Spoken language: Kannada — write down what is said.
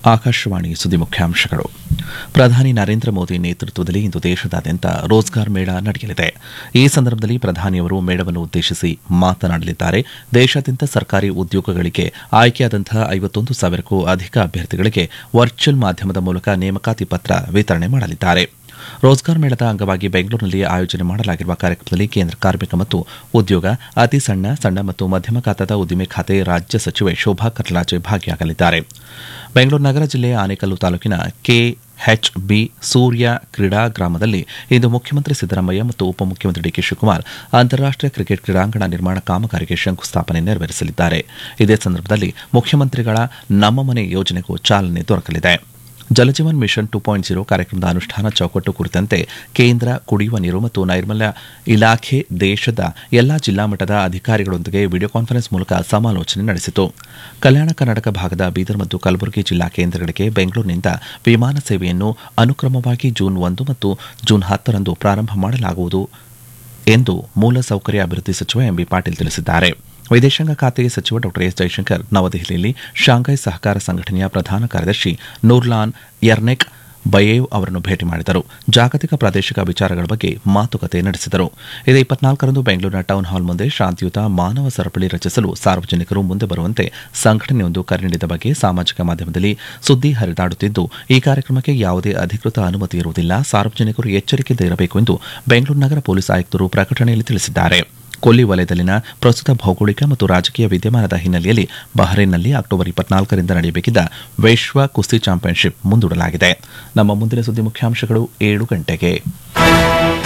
ಆಕಾಶವಾಣಿ ಸುದ್ದಿ ಮುಖ್ಯಾಂಶಗಳು ಪ್ರಧಾನಿ ನರೇಂದ್ರ ಮೋದಿ ನೇತೃತ್ವದಲ್ಲಿ ಇಂದು ದೇಶದಾದ್ಯಂತ ರೋಜ್ಗಾರ್ ಮೇಳ ನಡೆಯಲಿದೆ ಈ ಸಂದರ್ಭದಲ್ಲಿ ಪ್ರಧಾನಿಯವರು ಮೇಳವನ್ನು ಉದ್ದೇಶಿಸಿ ಮಾತನಾಡಲಿದ್ದಾರೆ ದೇಶಾದ್ಯಂತ ಸರ್ಕಾರಿ ಉದ್ಯೋಗಗಳಿಗೆ ಆಯ್ಕೆಯಾದಂತಹ ಐವತ್ತೊಂದು ಸಾವಿರಕ್ಕೂ ಅಧಿಕ ಅಭ್ಯರ್ಥಿಗಳಿಗೆ ವರ್ಚುವಲ್ ಮಾಧ್ಯಮದ ಮೂಲಕ ನೇಮಕಾತಿ ಪತ್ರ ವಿತರಣೆ ಮಾಡಲಿದ್ದಾರೆ ರೋಜ್ಗಾರ್ ಮೇಳದ ಅಂಗವಾಗಿ ಬೆಂಗಳೂರಿನಲ್ಲಿ ಆಯೋಜನೆ ಮಾಡಲಾಗಿರುವ ಕಾರ್ಯಕ್ರಮದಲ್ಲಿ ಕೇಂದ್ರ ಕಾರ್ಮಿಕ ಮತ್ತು ಉದ್ಯೋಗ ಅತಿ ಸಣ್ಣ ಸಣ್ಣ ಮತ್ತು ಮಧ್ಯಮ ಖಾತಾದ ಉದ್ದಿಮೆ ಖಾತೆ ರಾಜ್ಯ ಸಚಿವೆ ಶೋಭಾ ಕರ್ಲಾಜೆ ಭಾಗಿಯಾಗಲಿದ್ದಾರೆ ಬೆಂಗಳೂರು ನಗರ ಜಿಲ್ಲೆಯ ಆನೇಕಲ್ಲು ತಾಲೂಕಿನ ಕೆಎಚ್ಬಿ ಸೂರ್ಯ ಕ್ರೀಡಾ ಗ್ರಾಮದಲ್ಲಿ ಇಂದು ಮುಖ್ಯಮಂತ್ರಿ ಸಿದ್ದರಾಮಯ್ಯ ಮತ್ತು ಉಪಮುಖ್ಯಮಂತ್ರಿ ಡಿಕೆ ಶಿವಕುಮಾರ್ ಅಂತಾರಾಷ್ಟೀಯ ಕ್ರಿಕೆಟ್ ಕ್ರೀಡಾಂಗಣ ನಿರ್ಮಾಣ ಕಾಮಗಾರಿಗೆ ಶಂಕುಸ್ಥಾಪನೆ ನೆರವೇರಿಸಲಿದ್ದಾರೆ ಇದೇ ಸಂದರ್ಭದಲ್ಲಿ ಮುಖ್ಯಮಂತ್ರಿಗಳ ನಮ್ಮ ಮನೆ ಯೋಜನೆಗೂ ಚಾಲನೆ ದೊರಕಲಿದೆ Jaljeevan mission two point zero ಕಾರ್ಯಕ್ರಮದ ಅನುಷ್ಠಾನ ಚೌಕಟ್ಟು ಕುರಿತಂತೆ ಕೇಂದ್ರ ಕುಡಿಯುವ ನೀರು ಮತ್ತು ನೈರ್ಮಲ್ಯ ಇಲಾಖೆ ದೇಶದ ಎಲ್ಲಾ ಜಿಲ್ಲಾ ಮಟ್ಟದ ಅಧಿಕಾರಿಗಳೊಂದಿಗೆ ವಿಡಿಯೋ ಕಾನ್ಫರೆನ್ಸ್ ಮೂಲಕ ಸಮಾಲೋಚನೆ ನಡೆಸಿತು ಕಲ್ಯಾಣ ಕರ್ನಾಟಕ ಭಾಗದ ಬೀದರ್ ಮತ್ತು ಕಲಬುರಗಿ ಜಿಲ್ಲಾ ಕೇಂದ್ರಗಳಿಗೆ ಬೆಂಗಳೂರಿನಿಂದ ವಿಮಾನ ಸೇವೆಯನ್ನು ಅನುಕ್ರಮವಾಗಿ ಜೂನ್ ಒಂದು ಮತ್ತು ಜೂನ್ ಹತ್ತರಂದು ಪ್ರಾರಂಭ ಮಾಡಲಾಗುವುದು ಎಂದು ಮೂಲಸೌಕರ್ಯ ಅಭಿವೃದ್ಧಿ ಸಚಿವ ಎಂಬಿ ಪಾಟೀಲ್ ತಿಳಿಸಿದ್ದಾರೆ ವಿದೇಶಾಂಗ ಖಾತೆ ಸಚಿವ ಡಾ ಎಸ್ ಜೈಶಂಕರ್ ನವದೆಹಲಿಯಲ್ಲಿ ಶಾಂಘೈ ಸಹಕಾರ ಸಂಘಟನೆಯ ಪ್ರಧಾನ ಕಾರ್ಯದರ್ಶಿ ನೂರ್ಲಾನ್ ಯರ್ನೆಕ್ ಬಯೇವ್ ಅವರನ್ನು ಭೇಟಿ ಮಾಡಿದರು ಜಾಗತಿಕ ಪ್ರಾದೇಶಿಕ ವಿಚಾರಗಳ ಬಗ್ಗೆ ಮಾತುಕತೆ ನಡೆಸಿದರು ಇದೇ ಇಪ್ಪತ್ನಾಲ್ಕರಂದು ಬೆಂಗಳೂರಿನ ಟೌನ್ ಹಾಲ್ ಮುಂದೆ ಶಾಂತಿಯುತ ಮಾನವ ಸರಪಳಿ ರಚಿಸಲು ಸಾರ್ವಜನಿಕರು ಮುಂದೆ ಬರುವಂತೆ ಸಂಘಟನೆಯೊಂದು ಕರೆ ನೀಡಿದ ಬಗ್ಗೆ ಸಾಮಾಜಿಕ ಮಾಧ್ಯಮದಲ್ಲಿ ಸುದ್ದಿ ಹರಿದಾಡುತ್ತಿದ್ದು ಈ ಕಾರ್ಯಕ್ರಮಕ್ಕೆ ಯಾವುದೇ ಅಧಿಕೃತ ಅನುಮತಿ ಇರುವುದಿಲ್ಲ ಸಾರ್ವಜನಿಕರು ಎಚ್ಚರಿಕೆಯಿಂದ ಇರಬೇಕು ಎಂದು ಬೆಂಗಳೂರು ನಗರ ಪೊಲೀಸ್ ಆಯುಕ್ತರು ಪ್ರಕಟಣೆಯಲ್ಲಿ ತಿಳಿಸಿದ್ದಾರೆ ಕೊಲ್ಲಿ ವಲಯದಲ್ಲಿನ ಪ್ರಸ್ತುತ ಭೌಗೋಳಿಕ ಮತ್ತು ರಾಜಕೀಯ ವಿದ್ಯಮಾನದ ಹಿನ್ನೆಲೆಯಲ್ಲಿ ಬಹ್ರೇನ್ನಲ್ಲಿ ಅಕ್ಟೋಬರ್ ಇಪ್ಪತ್ನಾಲ್ಕರಿಂದ ನಡೆಯಬೇಕಿದ್ದ ವಿಶ್ವ ಕುಸ್ತಿ ಚಾಂಪಿಯನ್ಶಿಪ್ ಮುಂದೂಡಲಾಗಿದೆ ನಮ್ಮ ಮುಂದಿನ ಸುದ್ದಿ ಮುಖ್ಯಾಂಶಗಳು ಏಳು ಗಂಟೆಗೆ